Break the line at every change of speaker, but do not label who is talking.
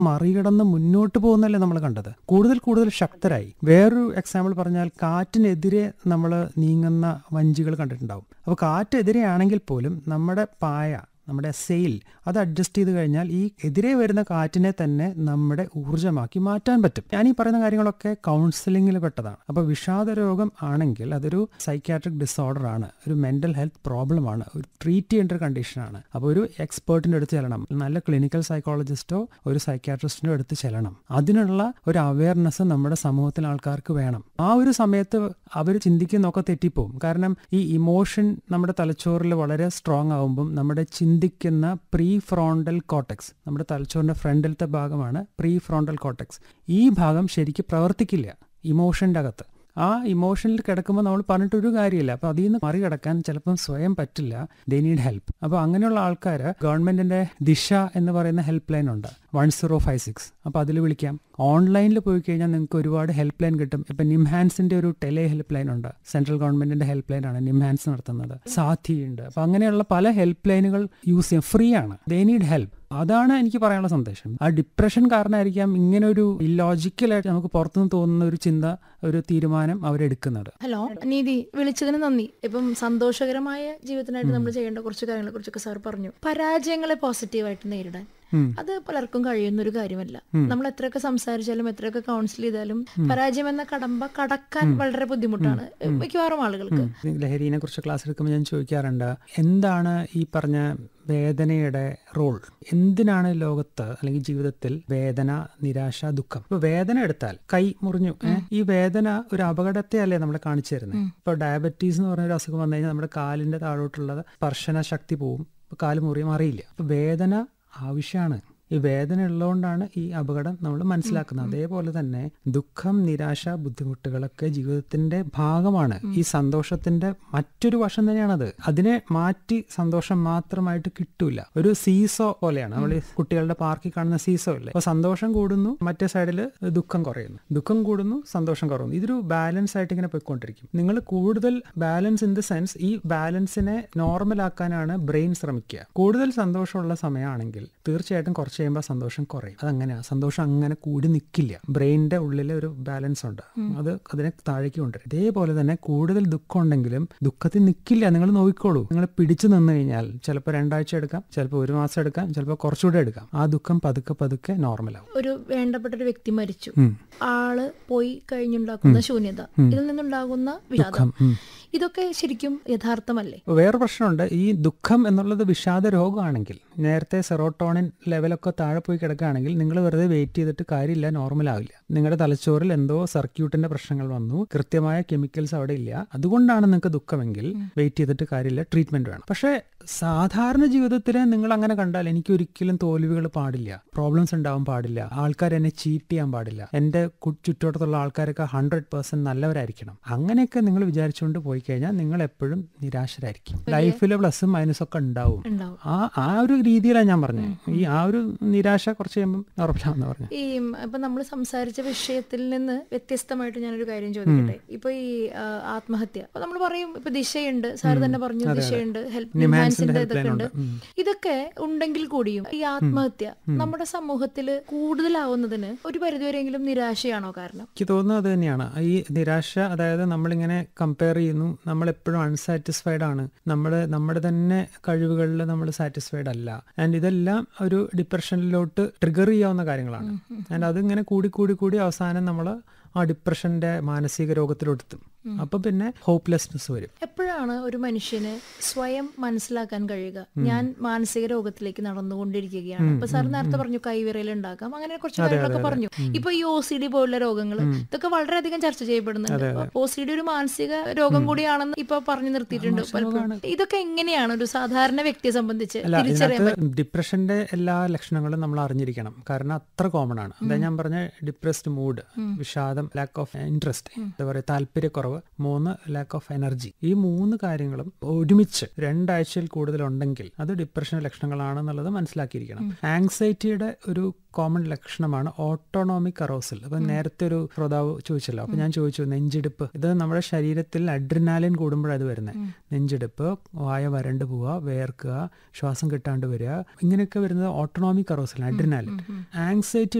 മറികടന്ന് മുന്നോട്ട് പോകുന്നല്ലേ നമ്മൾ കണ്ടത് കൂടുതൽ കൂടുതൽ ശക്തരായി വേറൊരു എക്സാമ്പിൾ പറഞ്ഞാൽ കാറ്റിനെതിരെ നമ്മൾ നീങ്ങുന്ന വഞ്ചികൾ കണ്ടിട്ടുണ്ടാവും അപ്പോൾ കാറ്റെതിരെയാണെങ്കിൽ പോലും നമ്മുടെ പായ നമ്മുടെ സെയിൽ അത് അഡ്ജസ്റ്റ് ചെയ്ത് കഴിഞ്ഞാൽ ഈ എതിരെ വരുന്ന കാറ്റിനെ തന്നെ നമ്മുടെ ഊർജ്ജമാക്കി മാറ്റാൻ പറ്റും ഞാൻ ഈ പറയുന്ന കാര്യങ്ങളൊക്കെ കൗൺസിലിംഗിൽ പെട്ടതാണ് അപ്പോൾ വിഷാദ രോഗം ആണെങ്കിൽ അതൊരു സൈക്യാട്രിക് ഡിസോർഡർ ആണ് ഒരു മെന്റൽ ഹെൽത്ത് പ്രോബ്ലം ആണ് ഒരു ട്രീറ്റ് ചെയ്യേണ്ട ഒരു കണ്ടീഷനാണ് അപ്പോൾ ഒരു എക്സ്പേർട്ടിൻ്റെ അടുത്ത് ചെല്ലണം നല്ല ക്ലിനിക്കൽ സൈക്കോളജിസ്റ്റോ ഒരു സൈക്യാട്രിസ്റ്റിനോ അടുത്ത് ചെല്ലണം അതിനുള്ള ഒരു അവയർനെസ് നമ്മുടെ സമൂഹത്തിലെ ആൾക്കാർക്ക് വേണം ആ ഒരു സമയത്ത് അവർ ചിന്തിക്കുന്നൊക്കെ തെറ്റിപ്പോവും കാരണം ഈ ഇമോഷൻ നമ്മുടെ തലച്ചോറിൽ വളരെ സ്ട്രോങ് ആകുമ്പം നമ്മുടെ ചിന്തിക്കുന്ന പ്രീ ഫ്രോണ്ടൽ കോട്ടക്സ് നമ്മുടെ തലച്ചോറിന്റെ ഫ്രണ്ടിലത്തെ ഭാഗമാണ് പ്രീ ഫ്രോണ്ടൽ കോട്ടക്സ് ഈ ഭാഗം ശരിക്കും പ്രവർത്തിക്കില്ല ഇമോഷന്റെ അകത്ത് ആ ഇമോഷനിൽ കിടക്കുമ്പോൾ നമ്മൾ പറഞ്ഞിട്ടൊരു കാര്യമില്ല അപ്പോൾ അതിൽ നിന്ന് മറികടക്കാൻ ചിലപ്പം സ്വയം പറ്റില്ല ദേ നീഡ് ഹെൽപ്പ് അപ്പോൾ അങ്ങനെയുള്ള ആൾക്കാർ ഗവൺമെന്റിന്റെ ദിശ എന്ന് പറയുന്ന ഹെൽപ്പ് ലൈൻ ഉണ്ട് വൺ സീറോ ഫൈവ് സിക്സ് അപ്പോൾ അതിൽ വിളിക്കാം ഓൺലൈനിൽ പോയി കഴിഞ്ഞാൽ നിങ്ങൾക്ക് ഒരുപാട് ഹെൽപ്പ് ലൈൻ കിട്ടും ഇപ്പം നിംഹാൻസിന്റെ ഒരു ടെലേ ഹെൽപ്പ് ലൈൻ ഉണ്ട് സെൻട്രൽ ഗവൺമെന്റിന്റെ ഹെൽപ്പ് ലൈൻ ആണ് നിംഹാൻസ് നടത്തുന്നത് സാഥി ഉണ്ട് അപ്പം അങ്ങനെയുള്ള പല ഹെൽപ്പ് ലൈനുകൾ യൂസ് ചെയ്യാം ഫ്രീ ആണ് ദേ നീഡ് ഹെൽപ്പ് അതാണ് എനിക്ക് പറയാനുള്ള സന്ദേശം ആ ഡിപ്രഷൻ കാരണമായിരിക്കാം ഇങ്ങനെ ഒരു ഇല്ലോജിക്കലായിട്ട് നമുക്ക് പുറത്തുനിന്ന് തോന്നുന്ന ഒരു ചിന്ത ഒരു തീരുമാനം അവരെടുക്കുന്നത്
ഹലോ നീതി വിളിച്ചതിന് നന്ദി ഇപ്പം സന്തോഷകരമായ ജീവിതത്തിനായിട്ട് നമ്മൾ ചെയ്യേണ്ട കുറച്ച് കാര്യങ്ങളെ കുറിച്ചൊക്കെ സാർ പറഞ്ഞു പരാജയങ്ങളെ പോസിറ്റീവായിട്ട് നേരിടാൻ അത് പലർക്കും കഴിയുന്ന ഒരു കാര്യമല്ല നമ്മൾ എത്രയൊക്കെ സംസാരിച്ചാലും എത്രയൊക്കെ കൗൺസിൽ ചെയ്താലും പരാജയം എന്ന കടമ്പ കടക്കാൻ വളരെ ബുദ്ധിമുട്ടാണ് മിക്കവാറും ആളുകൾക്ക്
ലഹരിനെ കുറിച്ച് ക്ലാസ് എടുക്കുമ്പോൾ ഞാൻ ചോദിക്കാറുണ്ട് എന്താണ് ഈ പറഞ്ഞ വേദനയുടെ റോൾ എന്തിനാണ് ലോകത്ത് അല്ലെങ്കിൽ ജീവിതത്തിൽ വേദന നിരാശ ദുഃഖം ഇപ്പൊ വേദന എടുത്താൽ കൈ മുറിഞ്ഞു ഏ? ഈ വേദന ഒരു അപകടത്തെ അല്ലേ നമ്മളെ കാണിച്ചു തരുന്നത് ഇപ്പൊ ഡയബറ്റീസ് എന്ന് പറഞ്ഞ ഒരു അസുഖം വന്നു കഴിഞ്ഞാൽ നമ്മുടെ കാലിന്റെ താഴോട്ടുള്ളത് സ്പർശന ശക്തി പോവും ഇപ്പൊ കാല് മുറിയും അറിയില്ല അപ്പൊ വേദന ആവശ്യമാണ് ഈ വേദന ഉള്ളതുകൊണ്ടാണ് ഈ അപകടം നമ്മൾ മനസ്സിലാക്കുന്നത് അതേപോലെ തന്നെ ദുഃഖം നിരാശ ബുദ്ധിമുട്ടുകളൊക്കെ ജീവിതത്തിന്റെ ഭാഗമാണ് ഈ സന്തോഷത്തിന്റെ മറ്റൊരു വശം തന്നെയാണത് അതിനെ മാറ്റി സന്തോഷം മാത്രമായിട്ട് കിട്ടൂല ഒരു സീസോ പോലെയാണ് നമ്മൾ കുട്ടികളുടെ പാർക്കിൽ കാണുന്ന സീസോ ഇല്ലേ അപ്പൊ സന്തോഷം കൂടുന്നു മറ്റേ സൈഡിൽ ദുഃഖം കുറയുന്നു ദുഃഖം കൂടുന്നു സന്തോഷം കുറയുന്നു ഇതൊരു ബാലൻസ് ആയിട്ട് ഇങ്ങനെ പോയിക്കൊണ്ടിരിക്കും നിങ്ങൾ കൂടുതൽ ബാലൻസ് ഇൻ ദ സെൻസ് ഈ ബാലൻസിനെ നോർമൽ ആക്കാനാണ് ബ്രെയിൻ ശ്രമിക്കുക കൂടുതൽ സന്തോഷമുള്ള സമയമാണെങ്കിൽ തീർച്ചയായിട്ടും കുറച്ച് കഴിയുമ്പോൾ സന്തോഷം കുറയും അതങ്ങനെയാണ് സന്തോഷം അങ്ങനെ കൂടി നിൽക്കില്ല ബ്രെയിനിന്റെ ഉള്ളിൽ ഒരു ബാലൻസ് ഉണ്ട് അത് അതിനെ താഴേക്ക് കൊണ്ടുവരും ഇതേപോലെ തന്നെ കൂടുതൽ ദുഃഖം ഉണ്ടെങ്കിലും ദുഃഖത്തിൽ നിൽക്കില്ല നിങ്ങൾ നോക്കിക്കോളൂ നിങ്ങൾ പിടിച്ചു നിന്ന് കഴിഞ്ഞാൽ ചിലപ്പോൾ രണ്ടാഴ്ച എടുക്കാം ചിലപ്പോൾ ഒരു മാസം എടുക്കാം ചിലപ്പോൾ കുറച്ചുകൂടെ എടുക്കാം ആ ദുഃഖം പതുക്കെ പതുക്കെ നോർമലാവും
ഒരു വേണ്ടപ്പെട്ട ഒരു വ്യക്തി മരിച്ചു
ഉം.
ആള് പോയി കഴിഞ്ഞുണ്ടാക്കുന്ന ശൂന്യത ഇതിൽ നിന്നുണ്ടാകുന്ന വിഷാദം
ഉം.
ഇതൊക്കെ ശരിക്കും യഥാർത്ഥമല്ലേ
വേറെ പ്രശ്നമുണ്ട് ഈ ദുഃഖം എന്നുള്ളത് വിഷാദ രോഗമാണെങ്കിൽ നേരത്തെ സെറോട്ടോണിൻ ലെവലൊക്കെ താഴെ പോയി കിടക്കുകയാണെങ്കിൽ നിങ്ങൾ വെറുതെ വെയിറ്റ് ചെയ്തിട്ട് കാര്യമില്ല നോർമൽ ആവില്ല നിങ്ങളുടെ തലച്ചോറിൽ എന്തോ സർക്യൂട്ടിന്റെ പ്രശ്നങ്ങൾ വന്നു കൃത്യമായ കെമിക്കൽസ് അവിടെ ഇല്ല അതുകൊണ്ടാണ് നിങ്ങൾക്ക് ദുഃഖമെങ്കിൽ വെയിറ്റ് ചെയ്തിട്ട് കാര്യമില്ല ട്രീറ്റ്മെന്റ് വേണം പക്ഷേ സാധാരണ ജീവിതത്തിൽ നിങ്ങൾ അങ്ങനെ കണ്ടാൽ എനിക്ക് ഒരിക്കലും തോൽവികൾ പാടില്ല പ്രോബ്ലംസ് ഉണ്ടാവാൻ പാടില്ല ആൾക്കാർ എന്നെ ചീറ്റ് ചെയ്യാൻ പാടില്ല എന്റെ കു- ചുറ്റുവട്ടത്തുള്ള ആൾക്കാരൊക്കെ ഹൺഡ്രഡ് പെർസെന്റ് നല്ലവരായിരിക്കണം അങ്ങനെയൊക്കെ നിങ്ങൾ വിചാരിച്ചുകൊണ്ട് പോയി കഴിഞ്ഞാൽ നിങ്ങൾ എപ്പോഴും നിരാശരായിരിക്കും ലൈഫിൽ പ്ലസും മൈനസും ഒക്കെ ഉണ്ടാവും
ഉണ്ടാവും
ആ ആ ഒരു രീതിയിലാണ് ഞാൻ പറഞ്ഞത് ഈ ആ ഒരു നിരാശ കുറച്ച് കഴിയുമ്പോൾ ഉറപ്പില്ലാന്ന് പറഞ്ഞു
ഈ ഇപ്പൊ നമ്മൾ സംസാരിച്ച വിഷയത്തിൽ നിന്ന് വ്യത്യസ്തമായിട്ട് ഞാനൊരു കാര്യം ചോദിക്കട്ടെ ഇപ്പൊ ഈ ആ, ആത്മഹത്യ അപ്പൊ നമ്മൾ പറയും ഇപ്പൊ ദിശയുണ്ട് സാർ തന്നെ പറഞ്ഞു ദിശയുണ്ട് ഹെൽപ്പ് നിംഹാൻസിന്റെ
help line
ഇതൊക്കെ ഉണ്ട്
ഉണ്ട്. ഉം.
ഇതൊക്കെ ഉണ്ടെങ്കിൽ കൂടിയും ഈ ആത്മഹത്യ നമ്മുടെ സമൂഹത്തിൽ കൂടുതലാവുന്നതിന് ഒരു പരിധിവരെയെങ്കിലും നിരാശയാണോ കാരണം
എനിക്ക് തോന്നുന്നത് അത് തന്നെയാണ് ഈ നിരാശ അതായത് നമ്മളിങ്ങനെ കമ്പയർ ചെയ്യുന്നു നമ്മൾ എപ്പോഴും അൺസാറ്റിസ്ഫൈഡ് ആണ് നമ്മൾ നമ്മുടെ തന്നെ കഴിവുകളിൽ നമ്മൾ സാറ്റിസ്ഫൈഡ് അല്ല ആൻഡ് ഇതെല്ലാം ഒരു ഡിപ്രഷനിലോട്ട് ട്രിഗർ ചെയ്യാവുന്ന കാര്യങ്ങളാണ് ആൻഡ് അതിങ്ങനെ കൂടി കൂടി കൂടി അവസാനം നമ്മൾ ആ ഡിപ്രഷന്റെ മാനസിക രോഗത്തിലെത്തും അപ്പൊ പിന്നെ ഹോപ്പ്ലെസ്നെസ് വരും
എപ്പോഴാണ് ഒരു മനുഷ്യന് സ്വയം മനസ്സിലാക്കാൻ കഴിയുക ഞാൻ മാനസിക രോഗത്തിലേക്ക് നടന്നുകൊണ്ടിരിക്കുകയാണ് ഇപ്പൊ സാർ നേരത്തെ പറഞ്ഞു കൈവിരൽ ഉണ്ടാക്കാം അങ്ങനെ കുറച്ച് കാര്യങ്ങളൊക്കെ പറഞ്ഞു ഇപ്പൊ ഈ ഒ സി ഡി പോലുള്ള രോഗങ്ങൾ ഇതൊക്കെ വളരെയധികം ചർച്ച ചെയ്യപ്പെടുന്നുണ്ട് ഒ സി ഡി ഒരു മാനസിക രോഗം കൂടിയാണെന്ന് ഇപ്പൊ പറഞ്ഞു നിർത്തിയിട്ടുണ്ട് പലപ്പോഴും ഇതൊക്കെ എങ്ങനെയാണ് ഒരു സാധാരണ വ്യക്തിയെ സംബന്ധിച്ച്
അല്ല
തിരിച്ചറിയാൻ
ഇതിനകത്ത് ഡിപ്രഷന്റെ എല്ലാ ലക്ഷണങ്ങളും നമ്മൾ അറിഞ്ഞിരിക്കണം കാരണം അത്ര കോമൺ ആണ് അതാ ഞാൻ പറഞ്ഞ ഡിപ്രസ്ഡ് മൂഡ് വിഷാദം ലാക്ക് ഓഫ് ഇൻട്രസ്റ്റ് എന്താ പറയുക താല്പര്യക്കുറവ് കുറവ് മൂന്ന് ലാക്ക് ഓഫ് എനർജി ഈ മൂന്ന് കാര്യങ്ങളും ഒരുമിച്ച് രണ്ടാഴ്ചയിൽ കൂടുതൽ ഉണ്ടെങ്കിൽ അത് ഡിപ്രഷൻ ലക്ഷണങ്ങളാണെന്നുള്ളത് മനസ്സിലാക്കിയിരിക്കണം ആങ്സൈറ്റിയുടെ ഒരു കോമൺ ലക്ഷണമാണ് ഓട്ടോണോമിക് അറോസൽ അപ്പൊ നേരത്തെ ഒരു ശ്രോതാവ് ചോദിച്ചല്ലോ അപ്പൊ ഞാൻ ചോദിച്ചു നെഞ്ചിടിപ്പ് ഇത് നമ്മുടെ ശരീരത്തിൽ അഡ്രിനാലിൻ കൂടുമ്പോഴാണ് ഇത് വരുന്നത് നെഞ്ചിടിപ്പ് വായ വരണ്ട് പോവുക വേർക്കുക ശ്വാസം കിട്ടാണ്ട് വരിക ഇങ്ങനെയൊക്കെ വരുന്നത് ഓട്ടോണോമിക് അറോസൽ അഡ്രിനാലിൻ ആങ്സൈറ്റി